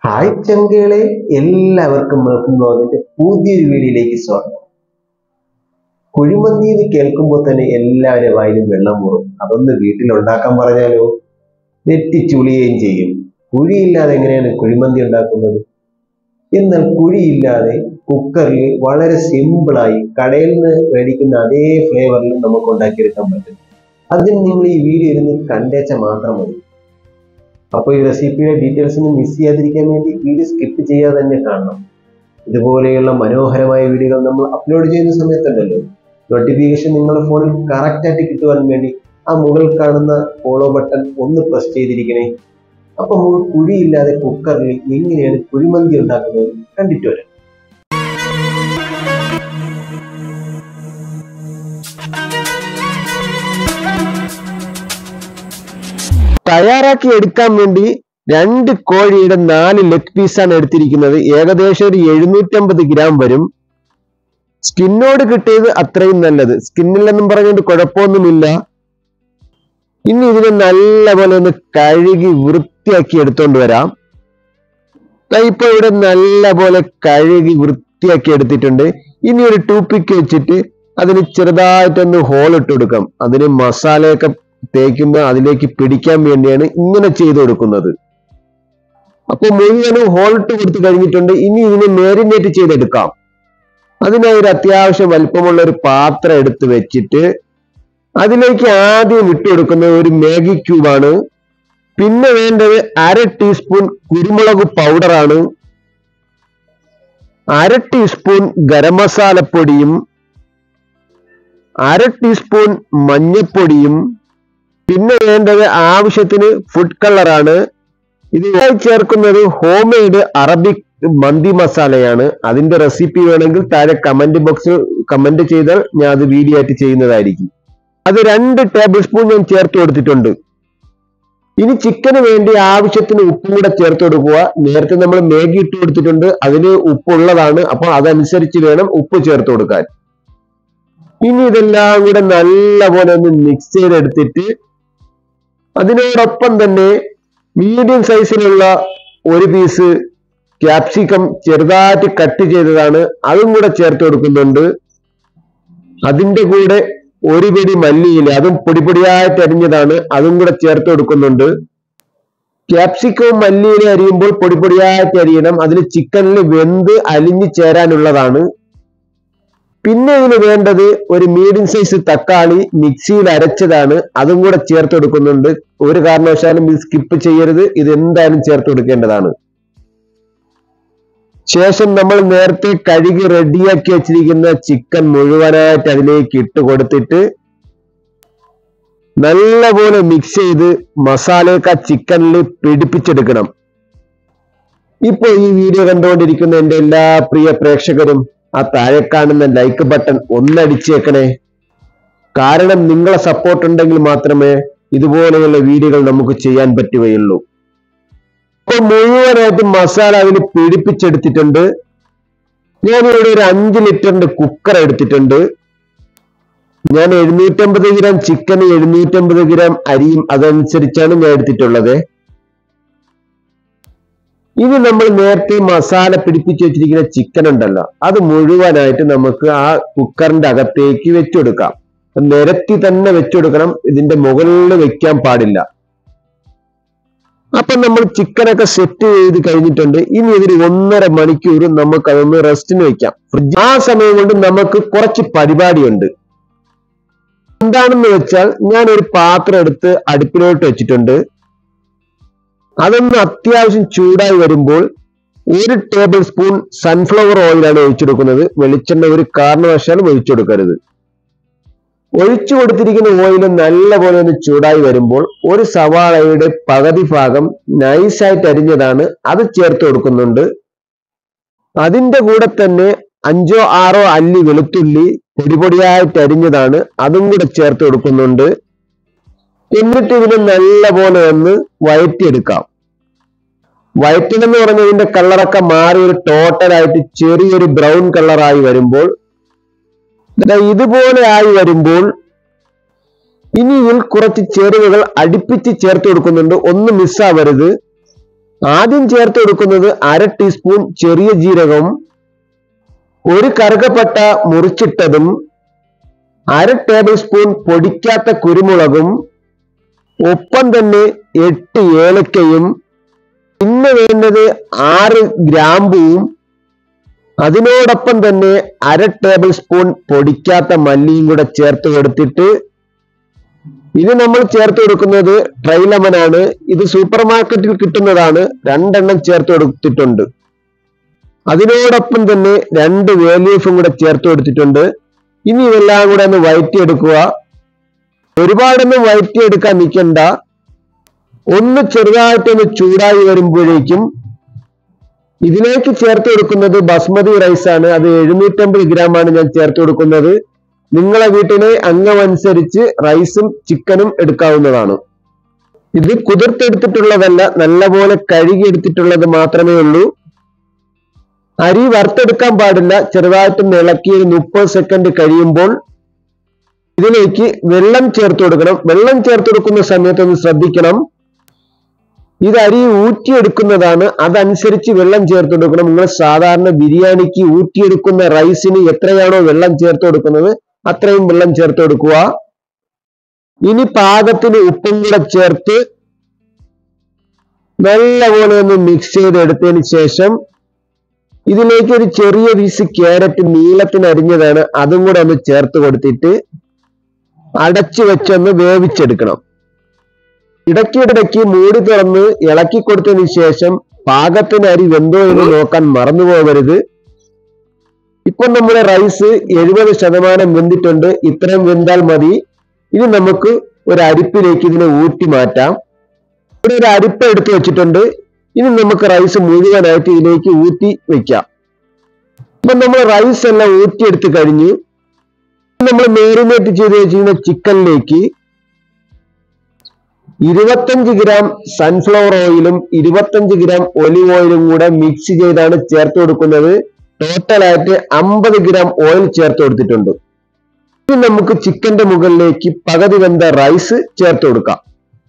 hi ചങ്കുകളെ എല്ലാവർക്കും welcome ബ്ലോഗിന്റെ പുതിയൊരു വീഡിയോയിലേക്ക് സ്വാഗതം കുഴിമന്തി എന്ന് കേൾക്കുമ്പോൾ തന്നെ എല്ലാവരുടെ വായിലും വെള്ളം മുറും അതൊന്ന് വീട്ടിൽ ഉണ്ടാക്കാൻ പറഞ്ഞാലോ നെറ്റിച്ചുളിയുകയും ചെയ്യും കുഴിയില്ലാതെ എങ്ങനെയാണ് കുഴിമന്തി ഉണ്ടാക്കുന്നത് എന്നാൽ കുഴിയില്ലാതെ കുക്കറിൽ വളരെ സിമ്പിളായി കടയിൽ നിന്ന് മേടിക്കുന്ന അതേ ഫ്ലേവറിൽ നമുക്ക് ഉണ്ടാക്കിയെടുക്കാൻ പറ്റും അതിന് നിങ്ങൾ ഈ വീഡിയോ ഇരുന്ന് കണ്ടേച്ചാൽ മാത്രം മതി അപ്പോൾ ഈ റെസിപ്പിയുടെ ഡീറ്റെയിൽസ് ഒന്നും മിസ് ചെയ്യാതിരിക്കാൻ വേണ്ടി വീഡിയോ സ്കിപ്പ് ചെയ്യാതെ തന്നെ കാണണം ഇതുപോലെയുള്ള മനോഹരമായ വീഡിയോകൾ നമ്മൾ അപ്ലോഡ് ചെയ്യുന്ന സമയത്തുണ്ടല്ലോ നോട്ടിഫിക്കേഷൻ നിങ്ങളുടെ ഫോണിൽ കറക്റ്റ് ആയിട്ട് കിട്ടുവാൻ വേണ്ടി ആ മുകളിൽ കാണുന്ന ഫോളോ ബട്ടൺ ഒന്ന് പ്രസ് ചെയ്തിരിക്കണേ അപ്പൊ നമുക്ക് കുഴിയില്ലാതെ കുക്കറിൽ എങ്ങനെയാണ് കുഴിമന്തി ഉണ്ടാക്കുന്നത് കണ്ടിട്ട് വരാം തയ്യാറാക്കി എടുക്കാൻ വേണ്ടി രണ്ട് കോഴിയുടെ നാല് ലെഗ് പീസാണ് എടുത്തിരിക്കുന്നത് ഏകദേശം ഒരു എഴുന്നൂറ്റമ്പത് ഗ്രാം വരും സ്കിന്നോട് കിട്ടിയത് അത്രയും നല്ലത് സ്കിന്നില്ലെന്നും പറഞ്ഞുകൊണ്ട് കുഴപ്പമൊന്നുമില്ല ഇനി ഇതിനെ നല്ലപോലെ ഒന്ന് കഴുകി വൃത്തിയാക്കി എടുത്തോണ്ട് വരാം ദാ ഇപ്പൊ ഇവിടെ നല്ലപോലെ കഴുകി വൃത്തിയാക്കി എടുത്തിട്ടുണ്ട് ഇനി ഒരു ടൂപ്പിക്ക് വെച്ചിട്ട് അതിന് ചെറുതായിട്ടൊന്ന് ഹോൾ ഇട്ട് കൊടുക്കാം അതിന് മസാലയൊക്കെ തേക്കുമ്പോൾ അതിലേക്ക് പിടിക്കാൻ വേണ്ടിയാണ് ഇങ്ങനെ ചെയ്തു കൊടുക്കുന്നത് അപ്പൊ മുഴുവനും ഹോൾട്ട് കൊടുത്ത് കഴിഞ്ഞിട്ടുണ്ട് ഇനി ഇതിനെ മാരിനേറ്റ് ചെയ്തെടുക്കാം അതിനായി ഒരു അത്യാവശ്യം വലിപ്പമുള്ള ഒരു പാത്രം എടുത്ത് വെച്ചിട്ട് അതിലേക്ക് ആദ്യം ഇട്ട് കൊടുക്കുന്നത് ഒരു മാഗി ക്യൂബാണ് പിന്നെ വേണ്ടത് അര ടീസ്പൂൺ കുരുമുളക് പൗഡറാണ് അര ടീസ്പൂൺ ഗരം മസാലപ്പൊടിയും അര ടീസ്പൂൺ മഞ്ഞപ്പൊടിയും പിന്നെ വേണ്ടത് ആവശ്യത്തിന് ഫുഡ് കളറാണ് ഇതിനായി ചേർക്കുന്നത് ഹോം മെയ്ഡ് അറബിക് മന്തി മസാലയാണ് അതിന്റെ റെസിപ്പി വേണമെങ്കിൽ താഴെ കമന്റ് ബോക്സിൽ കമന്റ് ചെയ്താൽ ഞാൻ അത് വീഡിയോ ആയിട്ട് ചെയ്യുന്നതായിരിക്കും അത് രണ്ട് ടേബിൾ സ്പൂൺ ഞാൻ ചേർത്ത് കൊടുത്തിട്ടുണ്ട് ഇനി ചിക്കന് വേണ്ടി ആവശ്യത്തിന് ഉപ്പും കൂടെ ചേർത്ത് കൊടുക്കുക നേരത്തെ നമ്മൾ മാഗി ഇട്ട് കൊടുത്തിട്ടുണ്ട് അതിന് ഉപ്പുള്ളതാണ് അപ്പോൾ അതനുസരിച്ച് വേണം ഉപ്പ് ചേർത്ത് കൊടുക്കാൻ ഇനി ഇതെല്ലാം കൂടെ നല്ലപോലെ ഒന്ന് മിക്സ് ചെയ്തെടുത്തിട്ട് അതിനോടൊപ്പം തന്നെ മീഡിയം സൈസിലുള്ള ഒരു പീസ് ക്യാപ്സിക്കം ചെറുതായിട്ട് കട്ട് ചെയ്തതാണ് അതും കൂടെ ചേർത്ത് കൊടുക്കുന്നുണ്ട് അതിന്റെ കൂടെ ഒരു പിടി മല്ലിയില അതും പൊടിപൊടിയായിട്ട് അരിഞ്ഞതാണ് അതും കൂടെ ചേർത്ത് കൊടുക്കുന്നുണ്ട് ക്യാപ്സിക്കവും മല്ലിയില അരിയുമ്പോൾ പൊടിപൊടിയായിട്ട് അരിയണം അതിൽ ചിക്കനിൽ വെന്ത് അലിഞ്ഞു ചേരാനുള്ളതാണ് പിന്നെ ഇതിന് വേണ്ടത് ഒരു മീഡിയം സൈസ് തക്കാളി മിക്സിയിൽ അരച്ചതാണ് അതും കൂടെ ചേർത്ത് കൊടുക്കുന്നുണ്ട് ഒരു കാരണവശാലും ഇത് സ്കിപ്പ് ചെയ്യരുത് ഇത് എന്തായാലും ചേർത്ത് കൊടുക്കേണ്ടതാണ് ശേഷം നമ്മൾ നേരത്തെ കഴുകി റെഡിയാക്കി വെച്ചിരിക്കുന്ന ചിക്കൻ മുഴുവനായിട്ട് അതിലേക്ക് ഇട്ട് കൊടുത്തിട്ട് നല്ലപോലെ മിക്സ് ചെയ്ത് മസാലയൊക്കെ ആ ചിക്കനിൽ പിടിപ്പിച്ചെടുക്കണം ഇപ്പൊ ഈ വീഡിയോ കണ്ടുകൊണ്ടിരിക്കുന്ന എന്റെ എല്ലാ പ്രിയ പ്രേക്ഷകരും ആ താഴെ കാണുന്ന ലൈക്ക് ബട്ടൺ ഒന്നടിച്ചേക്കണേ കാരണം നിങ്ങളെ സപ്പോർട്ട് ഉണ്ടെങ്കിൽ മാത്രമേ ഇതുപോലെയുള്ള വീഡിയോകൾ നമുക്ക് ചെയ്യാൻ പറ്റുകയുള്ളൂ ഇപ്പൊ മുഴുവനായിട്ട് മസാല അതിൽ പിടിപ്പിച്ചെടുത്തിട്ടുണ്ട് ഞാനിവിടെ ഒരു അഞ്ച് ലിറ്ററിന്റെ കുക്കർ എടുത്തിട്ടുണ്ട് ഞാൻ എഴുന്നൂറ്റമ്പത് ഗ്രാം ചിക്കന് എഴുന്നൂറ്റമ്പത് ഗ്രാം അരിയും അതനുസരിച്ചാണ് ഞാൻ എടുത്തിട്ടുള്ളത് ഇനി നമ്മൾ നേരത്തെ മസാല പിടിപ്പിച്ച് വെച്ചിരിക്കുന്ന ചിക്കൻ ഉണ്ടല്ലോ അത് മുഴുവനായിട്ട് നമുക്ക് ആ കുക്കറിന്റെ അകത്തേക്ക് വെച്ചുകൊടുക്കാം നിരത്തി തന്നെ വെച്ചുകൊടുക്കണം ഇതിന്റെ മുകളിൽ വെക്കാൻ പാടില്ല അപ്പൊ നമ്മൾ ചിക്കനൊക്കെ സെറ്റ് ചെയ്ത് കഴിഞ്ഞിട്ടുണ്ട് ഇനി ഇതിന് ഒന്നര മണിക്കൂർ നമുക്ക് അതൊന്ന് റെസ്റ്റിന് വെക്കാം ഫ്രിഡ്ജ് ആ സമയം കൊണ്ട് നമുക്ക് കുറച്ച് പരിപാടിയുണ്ട് എന്താണെന്ന് വെച്ചാൽ ഞാൻ ഒരു പാത്രം എടുത്ത് അടുപ്പിലോട്ട് വെച്ചിട്ടുണ്ട് അതൊന്ന് അത്യാവശ്യം ചൂടായി വരുമ്പോൾ ഒരു ടേബിൾ സ്പൂൺ സൺഫ്ലവർ ഓയിലാണ് ഒഴിച്ചെടുക്കുന്നത് വെളിച്ചെണ്ണ ഒരു കാരണവശാലും ഒഴിച്ചെടുക്കരുത് ഒഴിച്ചു കൊടുത്തിരിക്കുന്ന ഓയിൽ നല്ലപോലെ ഒന്ന് ചൂടായി വരുമ്പോൾ ഒരു സവാളയുടെ പകുതി ഭാഗം നൈസായിട്ട് അരിഞ്ഞതാണ് അത് ചേർത്ത് കൊടുക്കുന്നുണ്ട് അതിന്റെ കൂടെ തന്നെ അഞ്ചോ ആറോ അല്ലി വെളുത്തുള്ളി പൊടിപൊടിയായിട്ട് അരിഞ്ഞതാണ് അതും കൂടെ ചേർത്ത് കൊടുക്കുന്നുണ്ട് എന്നിട്ട് ഇതിനെ നല്ലപോലെ ഒന്ന് വയറ്റിയെടുക്കാം വയറ്റണമെന്ന് പറഞ്ഞതിന്റെ കളറൊക്കെ മാറി ഒരു ടോട്ടലായിട്ട് ചെറിയൊരു ബ്രൗൺ കളറായി വരുമ്പോൾ ദാ ഇതുപോലെ ആയി വരുമ്പോൾ ഇനി ഇതിൽ കുറച്ച് ചേരുവകൾ അടുപ്പിച്ച് ചേർത്ത് കൊടുക്കുന്നുണ്ട് ഒന്ന് മിസ്സാവരുത് ആദ്യം ചേർത്ത് കൊടുക്കുന്നത് അര ടീസ്പൂൺ ചെറിയ ജീരകവും ഒരു കറുകപ്പട്ട മുറിച്ചിട്ടതും അര ടേബിൾ സ്പൂൺ പൊടിക്കാത്ത കുരുമുളകും ഒപ്പം തന്നെ എട്ട് ഏലക്കയും പിന്നെ വേണ്ടത് ആറ് ഗ്രാമ്പുവും അതിനോടൊപ്പം തന്നെ അര ടേബിൾ സ്പൂൺ പൊടിക്കാത്ത മല്ലിയും കൂടെ ചേർത്ത് കൊടുത്തിട്ട് ഇത് നമ്മൾ ചേർത്ത് കൊടുക്കുന്നത് ട്രൈ ലെമൺ ആണ് ഇത് സൂപ്പർ മാർക്കറ്റിൽ കിട്ടുന്നതാണ് രണ്ടെണ്ണം ചേർത്ത് കൊടുത്തിട്ടുണ്ട് അതിനോടൊപ്പം തന്നെ രണ്ട് വേലീഫും കൂടെ ചേർത്ത് കൊടുത്തിട്ടുണ്ട് ഇനി ഇതെല്ലാം കൂടെ ഒന്ന് വഴറ്റിയെടുക്കുക ഒരുപാടൊന്നും വഴറ്റിയെടുക്കാൻ നിൽക്കണ്ട ഒന്ന് ചെറുതായിട്ടൊന്ന് ചൂടായി വരുമ്പോഴേക്കും ഇതിലേക്ക് ചേർത്ത് കൊടുക്കുന്നത് ബസ്മതി റൈസ് ആണ് അത് എഴുന്നൂറ്റമ്പത് ഗ്രാം ആണ് ഞാൻ ചേർത്ത് കൊടുക്കുന്നത് നിങ്ങളെ വീട്ടിലെ അംഗമനുസരിച്ച് റൈസും ചിക്കനും എടുക്കാവുന്നതാണ് ഇത് കുതിർത്തെടുത്തിട്ടുള്ളതല്ല നല്ലപോലെ കഴുകിയെടുത്തിട്ടുള്ളത് മാത്രമേ ഉള്ളൂ അരി വറുത്തെടുക്കാൻ പാടില്ല ചെറുതായിട്ടൊന്ന് ഇളക്കി ഒരു മുപ്പത് സെക്കൻഡ് കഴിയുമ്പോൾ ഇതിലേക്ക് വെള്ളം ചേർത്ത് കൊടുക്കണം വെള്ളം ചേർത്ത് കൊടുക്കുന്ന സമയത്ത് ഒന്ന് ശ്രദ്ധിക്കണം ഇത് അരി ഊറ്റിയെടുക്കുന്നതാണ് അതനുസരിച്ച് വെള്ളം ചേർത്ത് കൊടുക്കണം നിങ്ങൾ സാധാരണ ബിരിയാണിക്ക് ഊറ്റിയെടുക്കുന്ന റൈസിന് എത്രയാണോ വെള്ളം ചേർത്ത് കൊടുക്കുന്നത് അത്രയും വെള്ളം ചേർത്ത് കൊടുക്കുക ഇനി പാകത്തിന് ഉപ്പും കൂടെ ചേർത്ത് നല്ലപോലെ ഒന്ന് മിക്സ് ചെയ്തെടുത്തതിന് ശേഷം ഇതിലേക്ക് ഒരു ചെറിയ പീസ് ക്യാരറ്റ് നീളത്തിന് അരിഞ്ഞതാണ് അതും കൂടെ ഒന്ന് ചേർത്ത് കൊടുത്തിട്ട് അടച്ചു വെച്ചൊന്ന് വേവിച്ചെടുക്കണം ഇടയ്ക്കിടയ്ക്ക് മൂടി തുറന്ന് ഇളക്കി കൊടുത്തതിന് ശേഷം പാകത്തിന് അരി വെന്തോ എന്ന് നോക്കാൻ മറന്നു പോകരുത് ഇപ്പൊ നമ്മുടെ റൈസ് എഴുപത് ശതമാനം വെന്തിട്ടുണ്ട് ഇത്രയും വെന്താൽ മതി ഇനി നമുക്ക് ഒരു അരിപ്പിലേക്ക് ഇതിനെ ഊറ്റി മാറ്റാം ഇവിടെ ഒരു അരിപ്പ എടുത്തു വെച്ചിട്ടുണ്ട് ഇനി നമുക്ക് റൈസ് മുഴുവനായിട്ട് ഇതിലേക്ക് ഊറ്റി വെക്കാം ഇപ്പൊ നമ്മൾ റൈസ് എല്ലാം ഊറ്റിയെടുത്ത് കഴിഞ്ഞു നമ്മൾ മേറിനേറ്റ് ചെയ്ത് വെച്ചിരുന്ന ചിക്കനിലേക്ക് ഇരുപത്തഞ്ച് ഗ്രാം സൺഫ്ലവർ ഓയിലും ഇരുപത്തഞ്ച് ഗ്രാം ഒലിവ് ഓയിലും കൂടെ മിക്സ് ചെയ്താണ് ചേർത്ത് കൊടുക്കുന്നത് ടോട്ടലായിട്ട് അമ്പത് ഗ്രാം ഓയിൽ ചേർത്ത് കൊടുത്തിട്ടുണ്ട് ഇനി നമുക്ക് ചിക്കന്റെ മുകളിലേക്ക് പകുതി വെന്ത റൈസ് ചേർത്ത് കൊടുക്കാം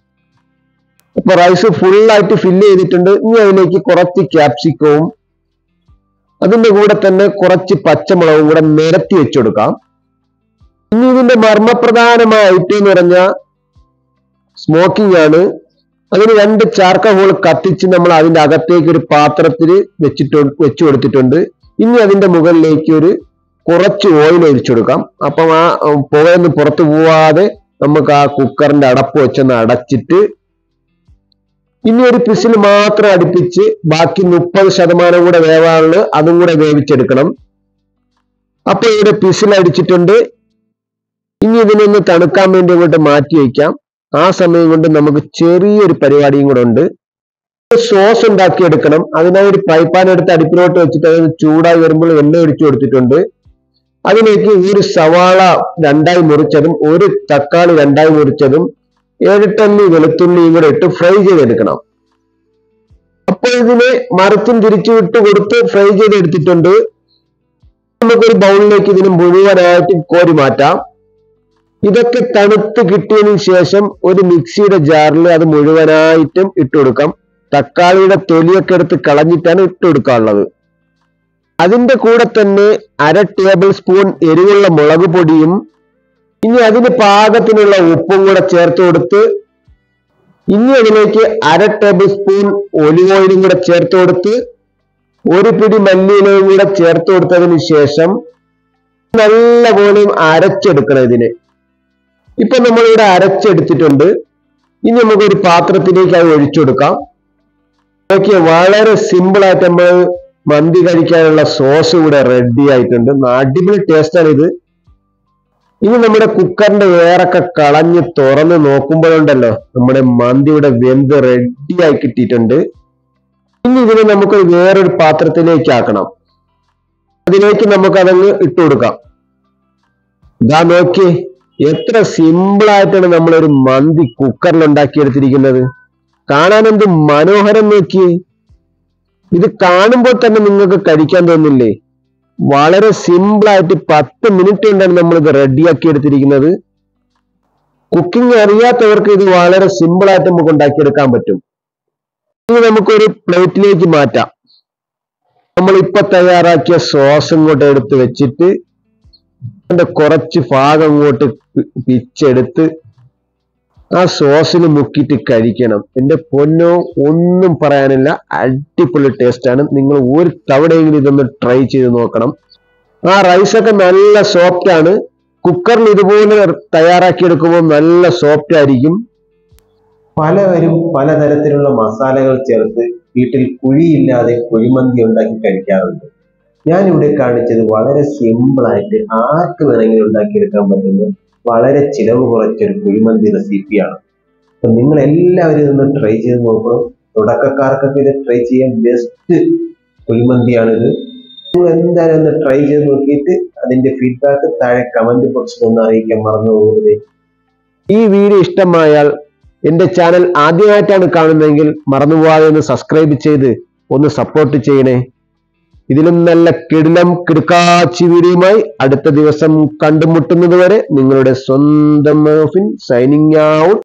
അപ്പൊ റൈസ് ഫുള്ളായിട്ട് ഫില്ല് ചെയ്തിട്ടുണ്ട് ഇനി അതിലേക്ക് കുറച്ച് ക്യാപ്സിക്കവും അതിന്റെ കൂടെ തന്നെ കുറച്ച് പച്ചമുളകും കൂടെ നിരത്തി വെച്ചു കൊടുക്കാം ഇനി ഇതിന്റെ മർമ്മപ്രധാനമായ ഐറ്റം എന്ന് പറഞ്ഞാൽ സ്മോക്കിംഗ് ആണ് അതിന് രണ്ട് ചാർക്ക ഹോൾ കത്തിച്ച് നമ്മൾ അതിന്റെ അകത്തേക്ക് ഒരു പാത്രത്തിൽ വെച്ചിട്ട് വെച്ചു കൊടുത്തിട്ടുണ്ട് ഇനി അതിന്റെ മുകളിലേക്ക് ഒരു കുറച്ച് ഓയിൽ ഒഴിച്ചു കൊടുക്കാം അപ്പം ആ ഉം, പുകയൊന്നും പുറത്തു പോവാതെ നമുക്ക് ആ കുക്കറിന്റെ അടപ്പ് വെച്ചൊന്ന് അടച്ചിട്ട് ഇനി ഒരു പിസിൽ മാത്രം അടുപ്പിച്ച് ബാക്കി മുപ്പത് ശതമാനം കൂടെ വേവാനുള്ള അതും കൂടെ വേവിച്ചെടുക്കണം അപ്പൊ ഇവിടെ പിസിൽ അടിച്ചിട്ടുണ്ട് ഇനി ഇതിനൊന്ന് തണുക്കാൻ വേണ്ടി അങ്ങോട്ട് മാറ്റി വയ്ക്കാം ആ സമയം കൊണ്ട് നമുക്ക് ചെറിയൊരു പരിപാടിയും കൂടെ ഉണ്ട് സോസ് ഉണ്ടാക്കിയെടുക്കണം അതിനായി ഒരു പൈപ്പാൻ എടുത്ത് അടുപ്പിലോട്ട് വെച്ചിട്ട് അത് ചൂടായി വരുമ്പോൾ എണ്ണ ഒഴിച്ചു കൊടുത്തിട്ടുണ്ട് അതിലേക്ക് ഒരു സവാള രണ്ടായി മുറിച്ചതും ഒരു തക്കാളി രണ്ടായി മുറിച്ചതും ഏഴെട്ടല്ലി വെളുത്തുള്ളിയും കൂടെ ഇട്ട് ഫ്രൈ ചെയ്തെടുക്കണം അപ്പോൾ ഇതിനെ മറിച്ചും തിരിച്ചു വിട്ട് കൊടുത്ത് ഫ്രൈ ചെയ്തെടുത്തിട്ടുണ്ട് നമുക്കൊരു ബൗളിലേക്ക് ഇതിന് മുഴുവനായിട്ട് കോരി മാറ്റാം ഇതൊക്കെ തണുത്ത് കിട്ടിയതിനു ശേഷം ഒരു മിക്സിയുടെ ജാറിൽ അത് മുഴുവനായിട്ടും ഇട്ട് കൊടുക്കാം തക്കാളിയുടെ തൊലിയൊക്കെ എടുത്ത് കളഞ്ഞിട്ടാണ് ഇട്ട് കൊടുക്കാനുള്ളത് അതിന്റെ കൂടെ തന്നെ അര ടേബിൾ സ്പൂൺ എരിവുള്ള മുളക് പൊടിയും ഇനി അതിന് പാകത്തിനുള്ള ഉപ്പും കൂടെ ചേർത്ത് കൊടുത്ത് ഇനി അതിലേക്ക് അര ടേബിൾ സ്പൂൺ ഒലിവ് ഓയിലും കൂടെ ചേർത്ത് കൊടുത്ത് ഒരു പിടി മല്ലിയിലയും കൂടെ ചേർത്ത് കൊടുത്തതിന് ശേഷം നല്ലപോലെ അരച്ചെടുക്കണം ഇതിനെ ഇപ്പൊ നമ്മളിവിടെ അരച്ചെടുത്തിട്ടുണ്ട് ഇനി നമുക്ക് ഒരു പാത്രത്തിലേക്ക് അത് ഒഴിച്ചു കൊടുക്കാം നോക്കിയ വളരെ സിമ്പിൾ ആയിട്ട് നമ്മൾ മന്തി കഴിക്കാനുള്ള സോസ് ഇവിടെ റെഡി ആയിട്ടുണ്ട് ന- അടിപൊളി ടേസ്റ്റ് ആണ് ഇത് ഇനി നമ്മുടെ കുക്കറിന്റെ എയറൊക്കെ കളഞ്ഞ് തുറന്ന് നോക്കുമ്പോഴുണ്ടല്ലോ നമ്മുടെ മന്തി ഇവിടെ വെന്ത് റെഡി ആയി കിട്ടിയിട്ടുണ്ട് ഇനി ഇതിനെ നമുക്ക് വേറൊരു പാത്രത്തിലേക്ക് ആക്കണം അതിലേക്ക് നമുക്ക് അതങ്ങ് ഇട്ട് കൊടുക്കാം ഇതാ നോക്കി എത്ര സിമ്പിൾ ആയിട്ടാണ് നമ്മളൊരു മന്തി കുക്കറിൽ ഉണ്ടാക്കിയെടുത്തിരിക്കുന്നത് കാണാൻ എന്ത് മനോഹരം നോക്കിയേ ഇത് കാണുമ്പോൾ തന്നെ നിങ്ങൾക്ക് കഴിക്കാൻ തോന്നില്ലേ വളരെ സിമ്പിൾ ആയിട്ട് പത്ത് മിനിറ്റ് കൊണ്ടാണ് നമ്മൾ ഇത് റെഡിയാക്കി എടുത്തിരിക്കുന്നത് കുക്കിംഗ് അറിയാത്തവർക്ക് ഇത് വളരെ സിമ്പിൾ ആയിട്ട് നമുക്ക് ഉണ്ടാക്കിയെടുക്കാൻ പറ്റും ഇനി നമുക്കൊരു പ്ലേറ്റിലേക്ക് മാറ്റാം നമ്മൾ ഇപ്പൊ തയ്യാറാക്കിയ സോസ് ഇങ്ങോട്ട് എടുത്ത് വെച്ചിട്ട് അതിന്റെ കുറച്ച് ഭാഗം ഇങ്ങോട്ട് പി- പിച്ചെടുത്ത് ആ സോസിൽ മുക്കിയിട്ട് കഴിക്കണം എന്റെ പൊന്നോ ഒന്നും പറയാനില്ല അടിപൊളി ടേസ്റ്റ് ആണ് നിങ്ങൾ ഒരു തവണയെങ്കിലും ഇതൊന്ന് ട്രൈ ചെയ്ത് നോക്കണം ആ റൈസൊക്കെ നല്ല സോഫ്റ്റ് ആണ് കുക്കറിൽ ഇതുപോലെ തയ്യാറാക്കി എടുക്കുമ്പോൾ നല്ല സോഫ്റ്റ് ആയിരിക്കും പലവരും പലതരത്തിലുള്ള മസാലകൾ ചേർത്ത് വീട്ടിൽ കുഴിയില്ലാതെ കുഴിമന്തി ഉണ്ടാക്കി കഴിക്കാറുണ്ട് ഞാൻ ഇവിടെ കാണിച്ചത് വളരെ സിമ്പിൾ ആയിട്ട് ആർക്ക് വേണമെങ്കിലും ഉണ്ടാക്കിയെടുക്കാൻ പറ്റുന്ന വളരെ ചിലവ് കുറച്ചൊരു കുഴിമന്തി റെസിപ്പിയാണ് അപ്പൊ നിങ്ങൾ എല്ലാവരും ഇതൊന്ന് ട്രൈ ചെയ്ത് നോക്കണം തുടക്കക്കാർക്കൊക്കെ ഇത് ട്രൈ ചെയ്യാൻ ബെസ്റ്റ് കുഴിമന്തിയാണിത് നിങ്ങൾ എന്തായാലും ഒന്ന് ട്രൈ ചെയ്ത് നോക്കിയിട്ട് അതിന്റെ ഫീഡ്ബാക്ക് താഴെ കമന്റ് ബോക്സിൽ ഒന്ന് അറിയിക്കാൻ മറന്നു പോകരുത് ഈ വീഡിയോ ഇഷ്ടമായാൽ എന്റെ ചാനൽ ആദ്യമായിട്ടാണ് കാണുന്നതെങ്കിൽ മറന്നുപോകാതെ ഒന്ന് സബ്സ്ക്രൈബ് ചെയ്ത് ഒന്ന് സപ്പോർട്ട് ചെയ്യണേ ഇതിലും നല്ല കിടിലം കിടുക്കാച്ചി വീഡിയോയുമായി അടുത്ത ദിവസം കണ്ടുമുട്ടുന്നത് വരെ നിങ്ങളുടെ സ്വന്തം സൈനിങ് ഔട്ട്